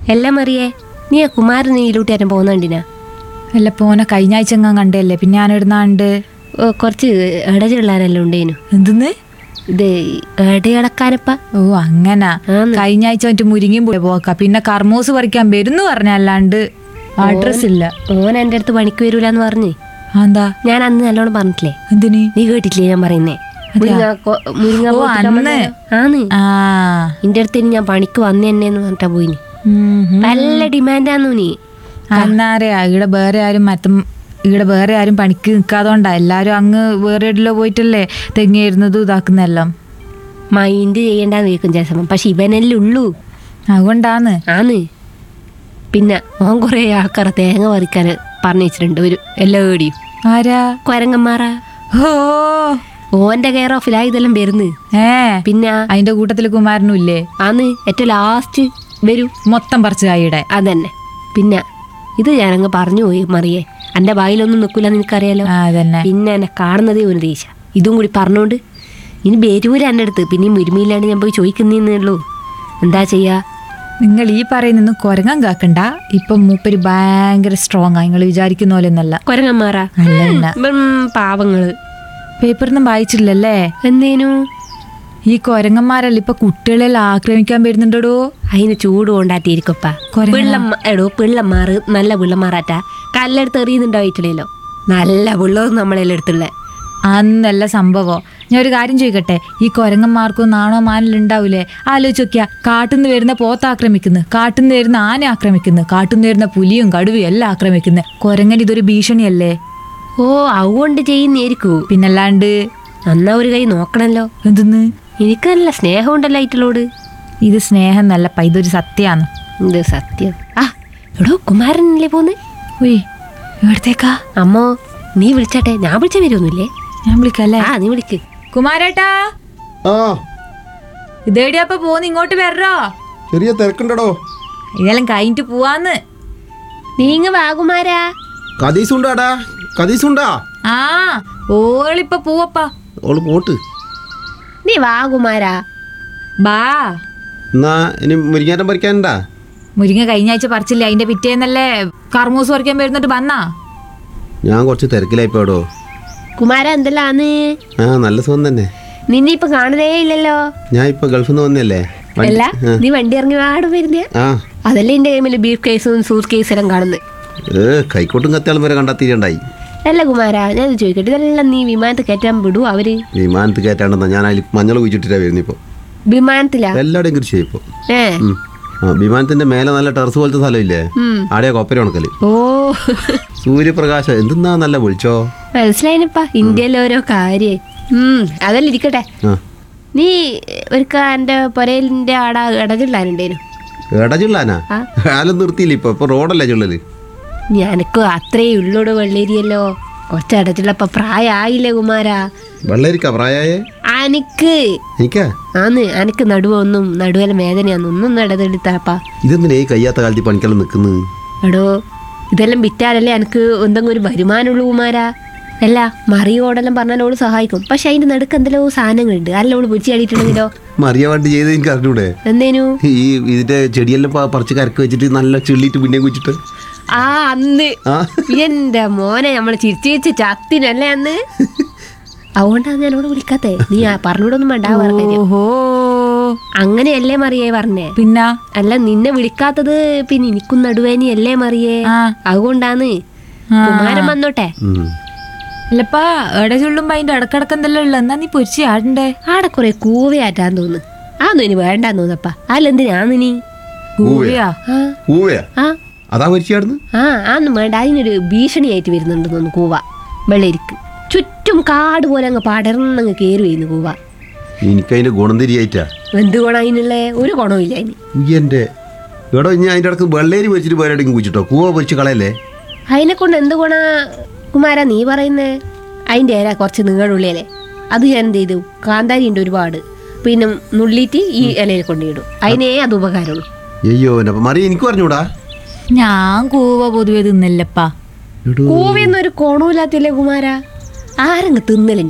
എല്ലാം അറിയേ നീ ആ കുമാരൻ നീലൂട്ടിയാരും പോകുന്നുണ്ടിനാ അല്ല പോനെ കഴിഞ്ഞ ആഴ്ച എങ്ങാൻ കണ്ടല്ലേ പിന്നെ ഞാൻ ഇടുന്നാണ്ട് ഓ കുറച്ച് ഇടചുള്ളാരെല്ലാം ഉണ്ടേനു എന്തെന്ന് ഇത് ഇടയടക്കാനപ്പ ഓ അങ്ങനാ ആന്ന്. കഴിഞ്ഞ ആഴ്ച മറ്റു മുരിങ്ങയും പോയി പോക്ക പിന്നെ കർമൂസ് പറിക്കാൻ വരുന്നു പറഞ്ഞല്ലാണ്ട് അഡ്രസ് ഇല്ല ഓൻ എൻ്റെ അടുത്ത് പണിക്ക് വരൂലെന്ന് പറഞ്ഞ് ആ, എന്താ ഞാൻ അന്ന് നല്ലോണം പറഞ്ഞിട്ടില്ലേ എന്തിന് നീ കേട്ടിട്ടില്ലേ ഞാൻ പറയുന്നേ മുരിങ്ങ കൊ- മുരിങ്ങ ഓ, പോത്തിട്ട് അന്ന്. വന്നല്ലോ. ആന്ന് ആ ഇന്റെ അടുത്ത് ഇനി ഞാൻ പണിക്ക് വന്നു തന്നെയെന്ന് പറഞ്ഞിട്ടാ പോയിനി ഉം, ഉം. നല്ല ഡിമാൻഡാന്നു നീ അന്നാറിയാ ഇവിടെ വേറെ ആരും മറ്റും ഇവിടെ വേറെ ആരും പണിക്ക് നിൽക്കാതോണ്ടാ എല്ലാരും അങ്ങ് വേറെ എവിടെല്ലോ പോയിട്ടല്ലേ തെങ്ങിയിരുന്നതും ഇതാക്കുന്നെല്ലാം മൈൻഡ് ചെയ്യണ്ടെന്ന് കേൾക്കും ചില സമയം പക്ഷെ ഇവനല്ലേ ഉള്ളൂ അതുകൊണ്ടാന്ന് ആന്ന് പിന്നെ ഓൻ കുറേ ആൾക്കാരെ തേങ്ങ പറിക്കാൻ പറഞ്ഞു വെച്ചിട്ടുണ്ട് ഒരു എല്ലാടിയും ആരാ കൊരങ്ങന്മാറാ ഓ ഓന്റെ കെയർ ഓഫിലാ ഇതെല്ലാം വരുന്ന് ഏ പിന്നെ അതിന്റെ കൂട്ടത്തില് കുമാരനും ഇല്ലേ ആന്ന് ഏറ്റവും ലാസ്റ്റ് വരൂ മൊത്തം പറിച്ച് കായിടെ അതന്നെ പിന്നെ ഇത് ഞാനങ്ങ് പറഞ്ഞു പോയി മറിയേ എൻ്റെ വായിലൊന്നും നിൽക്കില്ല നിനക്കറിയാലോ ആ അതന്നെ പിന്നെ എന്നെ കാണുന്നതേ ഒരു ദേശ ഇതും കൂടി പറഞ്ഞോണ്ട് ഇനി ബേരൂര് എൻ്റെ അടുത്ത് പിന്നെ മുരുമിയിലാണ് ഞാൻ പോയി ചോദിക്കുന്നേ ഉള്ളൂ എന്താ ചെയ്യാ നിങ്ങൾ ഈ പറയുന്നൊന്നും കൊരങ്ങൻ കാക്കണ്ട ഇപ്പൊ മൂപ്പര് ഭയങ്കര സ്ട്രോങ് ആ നിങ്ങൾ വിചാരിക്കുന്ന പോലെ ഒന്നല്ല കൊരങ്ങന്മാരാ അല്ല അല്ല ഉം, പാവങ്ങള് പേപ്പറൊന്നും വായിച്ചില്ലല്ലേ എന്തേനു ഈ കൊരങ്ങന്മാരല്ല ഇപ്പൊ കുട്ടികളെല്ലാം ആക്രമിക്കാൻ വരുന്നുണ്ടോ അതിന് ചൂട് കൊണ്ടാട്ടിയിരിക്കപ്പ കൊരങ്ങനാ? പിള്ളം എടോ പിള്ളന്മാർ നല്ല പിള്ളന്മാരാറ്റാ കല്ലെടുത്ത് എറിയുന്നുണ്ടായിട്ടില്ലല്ലോ നല്ല പിള്ളവും നമ്മളെല്ലാം എടുത്തുള്ള അന്നല്ല സംഭവം ഞാൻ ഒരു കാര്യം ചോദിക്കട്ടെ ഈ കൊരങ്ങന്മാർക്കും നാണോ മാനലും ഉണ്ടാവൂലേ ആലോചിച്ച് നോക്കിയാ കാട്ടുനിന്ന് വരുന്ന പോത്ത് ആക്രമിക്കുന്നു കാട്ടുനിന്ന് വരുന്ന ആന ആക്രമിക്കുന്നു കാട്ടുനിന്ന് വരുന്ന പുലിയും കടുവയും എല്ലാം ആക്രമിക്കുന്നു കൊരങ്ങൻ ഇതൊരു ഭീഷണിയല്ലേ ഓ അതുകൊണ്ട് ചെയ്യുന്നേരിക്കൂ പിന്നല്ലാണ്ട് അന്നാ ഒരു കൈ നോക്കണല്ലോ എന്തെന്ന് എനിക്ക് നല്ല സ്നേഹമുണ്ടല്ലോ ഐറ്റിലോട് ഇത് സ്നേഹം നല്ലപ്പ ഇതൊരു സത്യാണ് ഇത് സത്യം ആ എടോ കുമാരനല്ലേ പോന്ന് ഉയ് എവിടത്തേക്കാ അമ്മോ നീ വിളിച്ചാട്ടെ ഞാൻ വിളിച്ച വരുമൊന്നുമില്ലേ ഞാൻ വിളിക്കല്ലേ ആ നീ വിളിക്ക് കുമാരേട്ടാ ആ ഇതേടിയപ്പ പോന്ന് ഇങ്ങോട്ട് വരോ ചെറിയ തിരക്കുണ്ടടോ ഇതെല്ലാം കഴിഞ്ഞിട്ട് പോവാന്ന് നീങ്ങ വാ കുമാരാ കതീസുണ്ടാടാ കതീസുണ്ടാ ആ ഓളിപ്പ പോവപ്പാ ഓള് പോട്ട് നീ വാ കുമാരാ ബാ എന്നാ ഇനി മുരിങ്ങാറ്റം പറിക്കാനുണ്ടാ മുരിങ്ങ കഴിഞ്ഞ ആഴ്ച പറിച്ചില്ലേ അതിന്റെ പിറ്റേന്നല്ലേ കർമൂസ് പറിക്കാൻ വരുന്നിട്ട് വന്നാ ഞാൻ കുറച്ച് തിരക്കിലായിപ്പോടോ കുമാര എന്തെല്ലാന്ന് ആ നല്ല സുഖം തന്നെ നിന്നെ ഇപ്പൊ കാണുന്നേ ഇല്ലല്ലോ ഞാൻ ഇപ്പൊ ഗൾഫിൽ നിന്ന് വന്നല്ലേ വണ്ടി- അല്ല ആ. നീ വണ്ടി ഇറങ്ങി വാടും വരുന്നേ ആ അതല്ലേ എന്റെ കൈമില് ബീഫ് കേസും സൂട്ട് കേസ് എല്ലാം കാണുന്നത് ഏ കൈക്കോട്ടും കത്തിയാളും വരെ കണ്ടെത്തിയിട്ടുണ്ടായി അല്ല കുമാര ഞാൻ ഇത് ചോദിക്കട്ടെ ഇതെല്ലാം നീ വിമാനത്തിൽ കയറ്റാൻ വിടൂ അവര് വിമാനത്ത് കയറ്റാണ്ടെന്നാ ഞാൻ അതിൽ മഞ്ഞൾ കുഴിച്ചിട്ടാ വരുന്നത് ഇപ്പോൾ വിമാനത്തിലാ എല്ലാവരുടെയും കൃഷി ഇപ്പൊ ഏ ആ വിമാനത്തിന്റെ മേലെ നല്ല ടെറസ് പോലത്തെ സ്ഥലമില്ലേ ആടെയാ കൊപ്പര ഉണക്കല് ഓ സൂര്യപ്രകാശം എന്തെന്നാ നല്ല വിളിച്ചോ മനസ്സിലായിനപ്പാ ഇന്ത്യയിലെ ഓരോ കാര്യം ഉം അതല്ല ഇരിക്കട്ടെ ആ നീ ഒരുക്ക എന്റെ പൊരയിലിന്റെ ആടാ ഇടചുള്ളാനുണ്ടേനു എടചുള്ളാനാ ആ. കാലം നിർത്തിയില്ല ഇപ്പൊ ഇപ്പൊ റോഡല്ലേ ചുള്ളല് ഞാനക്ക് അത്രേ ഉള്ളൂടെ വെള്ളേരിയല്ലോ കുറച്ച് ഇടച്ചുള്ളപ്പ പ്രായമായില്ലേ കുമാരാ വെള്ളരിക്ക പ്രായായേ അനക്ക് എനിക്കാ ആന്ന് അനക്ക് നടുവൊന്നും നടുവല വേദനയാന്ന് ഒന്നും ഇടതെടുത്താപ്പാ ഇതെന്തിനാ ഈ കയ്യാത്ത കാലത്ത് പണിക്കെല്ലാം നിൽക്കുന്നു എടോ ഇതെല്ലാം വിറ്റാലല്ലേ എനിക്ക് എന്തെങ്കിലും ഒരു വരുമാനമുള്ളൂ കുമാരാ അല്ല മറിയോടെല്ലാം പറഞ്ഞാൽ ഓള് സഹായിക്കും പക്ഷെ അതിന്റെ നടുക്ക് എന്തെല്ലോ സാധനങ്ങളുണ്ട് അല്ല ഓള് പിടിച്ച് ചാടിയിട്ടുണ്ടെങ്കിലോ മറിയ വണ്ടി ചെയ്ത് എനിക്ക് അറിഞ്ഞൂടെ എന്തേനു ഈ ഇതിന്റെ ചെടിയെല്ലാം പ- പറിച്ച് കരക്ക് വെച്ചിട്ട് നല്ല ചെള്ളിയിട്ട് പിന്നെയും കുച്ചിട്ട് ആ അന്ന് ആ എന്റെ മോനെ നമ്മള് ചിരിച്ചു ചിരിച്ച് ചത്തിനല്ലേ അന്ന് അതുകൊണ്ടാണ് ഞാൻ അവിടെ വിളിക്കാത്തേ നീ ആ പറഞ്ഞൂടൊന്നും വേണ്ട ആ പറഞ്ഞ കാര്യം. ഓഹോ അങ്ങനെയല്ലേ മറിയേ പറഞ്ഞേ പിന്നെ അല്ല നിന്നെ വിളിക്കാത്തത് പിന്നെ എനിക്കും നടുവേനിയല്ലേ മറിയേ ആ. അതുകൊണ്ടാണ് ആ. കുമാരൻ വന്നോട്ടെ ഉം. അല്ലപ്പാ എടെ ചുള്ളുമ്പോ അതിന്റെ ഇടക്കിടക്ക് എന്തെല്ലാം ഉള്ള എന്നാ നീ പൊരിച്ച് ആടണ്ടേ ആടെ കുറെ കൂവയാറ്റാൻ തോന്നുന്നു ആന്നും ഇനി വേണ്ടാന്ന് തോന്നപ്പാ അല്ലെന്തിനാന്ന് നീ കൂവിയാ ആ പൂവയാ ആ അതാ മരിച്ചാടുന്നു ആ ആന്നും വേണ്ട അതിനൊരു ഭീഷണിയായിട്ട് വരുന്നുണ്ട് തോന്നുന്നു കൂവ വെള്ളരിക്ക് ചുറ്റും കാട് പോലെ അങ്ങ് പടർന്നങ്ങ് കയറി വരുന്നു കൂവ എനിക്കതിന്റെ ഗുണം തിരിയായിട്ടാ എന്ത് ഗുണം അതിനുള്ള ഒരു ഗുണവും ഇല്ല അതിന് ഉയ്യന്റെ എടോ ഇനി അതിന്റെ ഇടക്ക് വെള്ളേരി വെച്ചിട്ട് വേറെ കുച്ചിട്ടോ കൂവ പൊരിച്ച് കളയല്ലേ അതിനെ കൊണ്ട് എന്ത് ഗുണ കുമാര നീ പറയുന്നേ അതിൻ്റെ ഇല കുറച്ച് നീളുള്ളിയല്ലേ അത് ഞാൻ എന്ത് ചെയ്തു കാന്താരി ഉണ്ട് ഒരുപാട് പിന്നെ നുള്ളിയിട്ട് ഈ ഇലയിൽ കൊണ്ടിടും അതിനേ അത് ഉപകാരമുള്ളൂ അയ്യോ അപ്പൊ മറിയ എനിക്ക് പറഞ്ഞൂടാ ഞാൻ കൂവ പൊതുവെ തിന്നില്ലപ്പാ എടോ കൂവിന്നൊരു കോണമില്ലാത്തില്ലേ കുമാര ആരങ്ങ് തിന്നലുണ്ട്